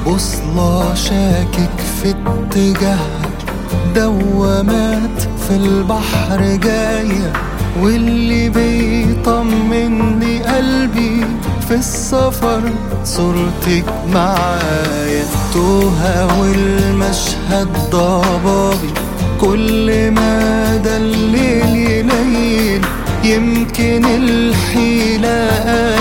بوصلة شاكك في اتجاهها دوامات في البحر جاية واللي بيطمني قلبي في السفر صورتك معايا توهة والمشهد ضبابي كل ما ده الليل يليل يمكن الحيلة